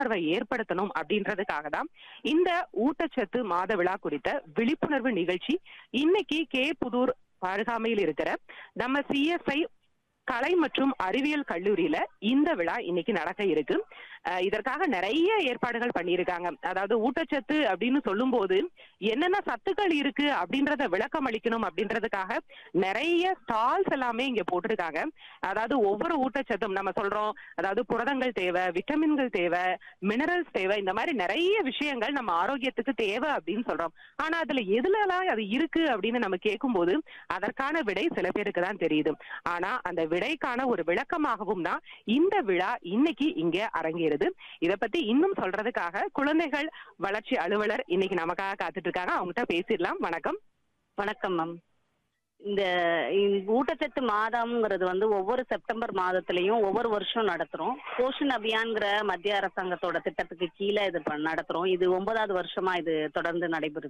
விழிப்புணர்வை ஏற்படுத்தணும் அப்படின்றதுக்காக தான் இந்த ஊட்டச்சத்து மாத விழா குறித்த விழிப்புணர்வு நிகழ்ச்சி இன்னைக்கு கே புதூர் அருகாமையில் இருக்கிற நம்ம சிஎஸ்ஐ கலை மற்றும் அறிவியல் கல்லூரியில இந்த விழா இன்னைக்கு நடக்க இருக்கு அஹ் இதற்காக நிறைய ஏற்பாடுகள் பண்ணியிருக்காங்க அதாவது ஊட்டச்சத்து அப்படின்னு சொல்லும்போது என்னென்ன சத்துக்கள் இருக்கு அப்படின்றத விளக்கம் அளிக்கணும் அப்படின்றதுக்காக நிறைய ஸ்டால்ஸ் எல்லாமே இங்க போட்டிருக்காங்க அதாவது ஒவ்வொரு ஊட்டச்சத்தும் நம்ம சொல்றோம் அதாவது புரதங்கள் தேவை விட்டமின்கள் தேவை மினரல்ஸ் தேவை இந்த மாதிரி நிறைய விஷயங்கள் நம்ம ஆரோக்கியத்துக்கு தேவை அப்படின்னு சொல்றோம் ஆனா அதுல எதுலலாம் அது இருக்கு அப்படின்னு நம்ம கேட்கும்போது அதற்கான விடை சில பேருக்கு தான் தெரியுது ஆனா அந்த விடைக்கான ஒரு விளக்கமாகவும் தான் இந்த விழா இன்னைக்கு இங்க அரங்கேறுது இத பத்தி இன்னும் சொல்றதுக்காக குழந்தைகள் வளர்ச்சி அலுவலர் இன்னைக்கு நமக்காக காத்துட்டு இருக்காங்க அவங்ககிட்ட பேசிடலாம் வணக்கம் வணக்கம் மேம் இந்த இந்த ஊட்டச்சத்து மாதம்ங்கிறது வந்து ஒவ்வொரு செப்டம்பர் மாதத்துலயும் ஒவ்வொரு வருஷம் நடத்துறோம் போஷன் அபியான்ங்கிற மத்திய அரசாங்கத்தோட திட்டத்துக்கு கீழே இது பண்- நடத்துறோம் இது ஒன்பதாவது வருஷமா இது தொடர்ந்து நடைபெறுது